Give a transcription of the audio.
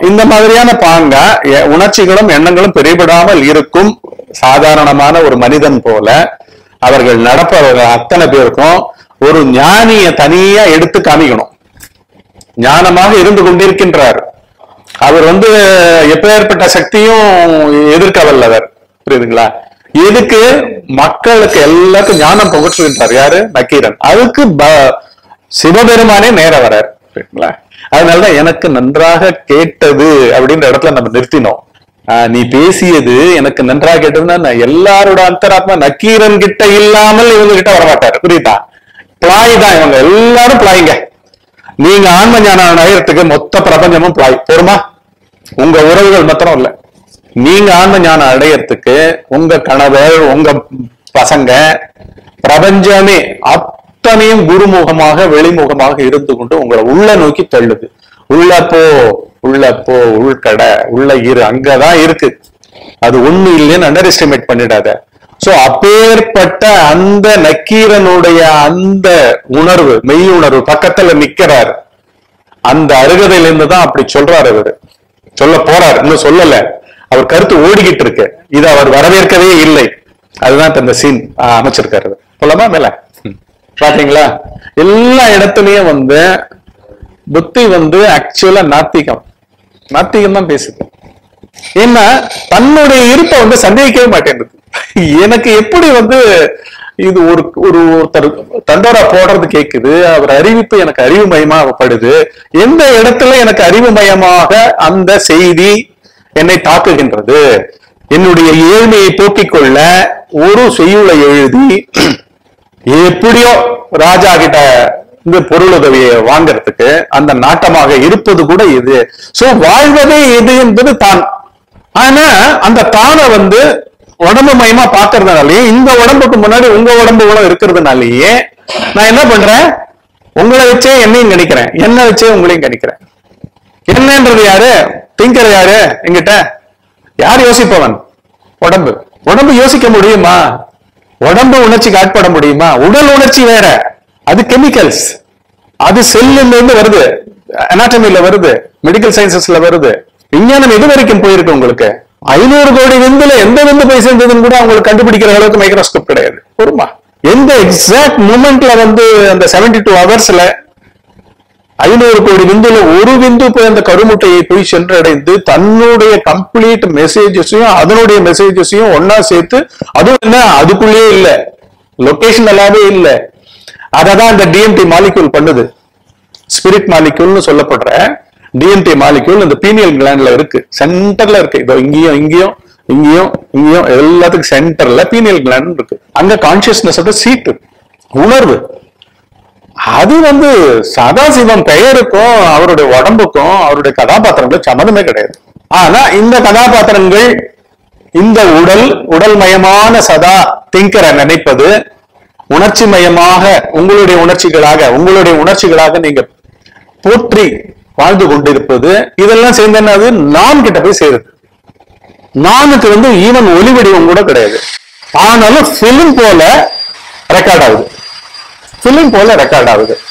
இந்த மாதிரியான பாங்க எ- உணர்ச்சிகளும் எண்ணங்களும் பிரிபடாமல் இருக்கும் சாதாரணமான ஒரு மனிதன் போல அவர்கள் நடப்பவர்கள் அத்தனை பேருக்கும் ஒரு ஞானிய தனியா எடுத்து காமிக்கணும் ஞானமாக இருந்து கொண்டிருக்கின்றார் அவர் வந்து எப்பேற்பட்ட சக்தியும் எதிர்க்க வல்லவர் புரியுதுங்களா எதுக்கு மக்களுக்கு எல்லாருக்கும் ஞானம் புகற்றுகின்றார் யாரு நக்கீரன் அதுக்கு ப- சிவபெருமானே நேர வரார் புரியுதுங்களா அதனாலதான் எனக்கு நன்றாக கேட்டது அப்படின்ற இடத்துல நம்ம நிறுத்தினோம் ஆஹ் நீ பேசியது எனக்கு நன்றாக கேட்டதுன்னா நான் எல்லாரோட அந்தராத்மா நக்கீரன் கிட்ட இல்லாமல் இவங்க கிட்ட வரமாட்டாரு புரியுதா பிளாய் தான் இவங்க எல்லாரும் பிளாய்ங்க நீங்க ஆன்ம ஞானம் அடையறதுக்கு மொத்த பிரபஞ்சமும் பிளாய் போருமா உங்க உறவுகள் மாத்திரம் இல்ல நீங்க ஆன்ம ஞானம் அடையறதுக்கு உங்க கணவர் உங்க பசங்க பிரபஞ்சமே அத்தனையும் குருமுகமாக வெளிமுகமாக இருந்து கொண்டு உங்களை உள்ள நோக்கி தள்ளுது உள்ள போ உள்ள போ உள்கடை உள்ள இரு அங்கதான் இருக்கு அது ஒண்ணு இல்லைன்னு அண்டர் எஸ்டிமேட் பண்ணிடாத சோ அப்பேற்பட்ட அந்த நக்கீரனுடைய அந்த உணர்வு மெய் உணர்வு பக்கத்துல நிக்கிறார் அந்த அருகதையில தான் அப்படி சொல்றாரு அவரு சொல்ல போறார் இன்னும் சொல்லல அவர் கருத்து ஓடிக்கிட்டு இருக்கு இதை அவர் வரவேற்கவே இல்லை அதுதான் இப்ப இந்த சீன் அமைச்சிருக்காரு சொல்லலாமா மேல ம். பாத்தீங்களா எல்லா இடத்துலயும் வந்து புத்தி வந்து ஆக்சுவலா நாத்திகம் நாத்திகம் தான் பேசுது ஏன்னா தன்னுடைய இருப்பை வந்து சந்தேகிக்கவே மாட்டேங்குது எனக்கு எப்படி வந்து இது ஒரு ஒரு ஒருத்தர் தண்டோரா போடுறது கேக்குது அவர் அறிவிப்பு எனக்கு அறிவு மயமாகப்படுது எந்த இடத்துல எனக்கு அறிவு மயமாக அந்த செய்தி என்னை தாக்குகின்றது என்னுடைய ஏழ்மையை போக்கிக் கொள்ள ஒரு செய்யுளை எழுதி எப்படியோ ராஜா கிட்ட இந்த பொருளுதவியை வாங்குறதுக்கு அந்த நாட்டமாக இருப்பது கூட இது சோ வாழ்வதே இது என்பது தான் ஆனா அந்த தானை வந்து உடம்பு மயமா பாக்குறதுனாலயே இந்த உடம்புக்கு முன்னாடி உங்க உடம்பு கூட இருக்கிறதுனாலயே நான் என்ன பண்றேன் உங்களை வச்சே என்னையும் கணிக்கிறேன் என்ன வச்சே உங்களையும் கணிக்கிறேன் என்னன்றது யாரு திங்கர் யாரு எங்கிட்ட யார் யோசிப்பவன் உடம்பு உடம்பு யோசிக்க முடியுமா உடம்பு உணர்ச்சிக்கு ஆட்பட முடியுமா உடல் உணர்ச்சி வேற அது கெமிக்கல்ஸ் அது செல்லுல இருந்து வருது அனாட்டமில வருது மெடிக்கல் சயின்சஸ்ல வருது விஞ்ஞானம் எது வரைக்கும் போயிருக்கு உங்களுக்கு ஐநூறு கோடி விந்துல எந்த விந்து போய் சேர்ந்ததுன்னு கூட அவங்களுக்கு கண்டுபிடிக்கிற அளவுக்கு மைக்ரோஸ்கோப் கிடையாது பொறுமா எந்த எக்ஸாக்ட் மூமெண்ட்ல வந்து அந்த 72 டூ ஹவர்ஸ்ல ஐநூறு கோடி விந்துல ஒரு விந்து போய் அந்த கருமுட்டையை போய் சென்றடைந்து தன்னுடைய கம்ப்ளீட் மெசேஜஸையும் அதனுடைய மெசேஜஸையும் ஒன்னா சேர்த்து அதுவும் என்ன அதுக்குள்ளேயே இல்ல லொகேஷன் எல்லாமே இல்ல அததான் இந்த டிஎம்டி மாலிக்யூல் பண்ணுது ஸ்பிரிட் மாலிக்யூல்னு சொல்லப்படுற டிஎம்டி மாலிக்யூல் இந்த பீனியல் கிளாண்ட்ல இருக்கு சென்டர்ல இருக்கு இதோ இங்கேயும் இங்கேயும் இங்கேயும் இங்கேயும் எல்லாத்துக்கும் சென்டர்ல பீனியல் கிளாண்ட் இருக்கு அங்க கான்சியஸ்னஸ் சீட்டு உணர்வு அது வந்து சதாசிவம் பெயருக்கும் அவருடைய உடம்புக்கும் அவருடைய கதாபாத்திரங்களும் சம்மந்தமே கிடையாது ஆனா இந்த கதாபாத்திரங்கள் இந்த உடல் உடல் மயமான சதா திங்கரை நினைப்பது உணர்ச்சி மயமாக உங்களுடைய உணர்ச்சிகளாக உங்களுடைய உணர்ச்சிகளாக நீங்க போற்றி வாழ்ந்து கொண்டிருப்பது இதெல்லாம் சேர்ந்து என்னது நான் கிட்ட போய் சேருது நானுக்கு வந்து ஈவன் ஒலி வடிவம் கூட கிடையாது ஆனாலும் பிலிம் போல ரெக்கார்ட் ஆகுது பிலிம் போல ரெக்கார்ட் ஆகுது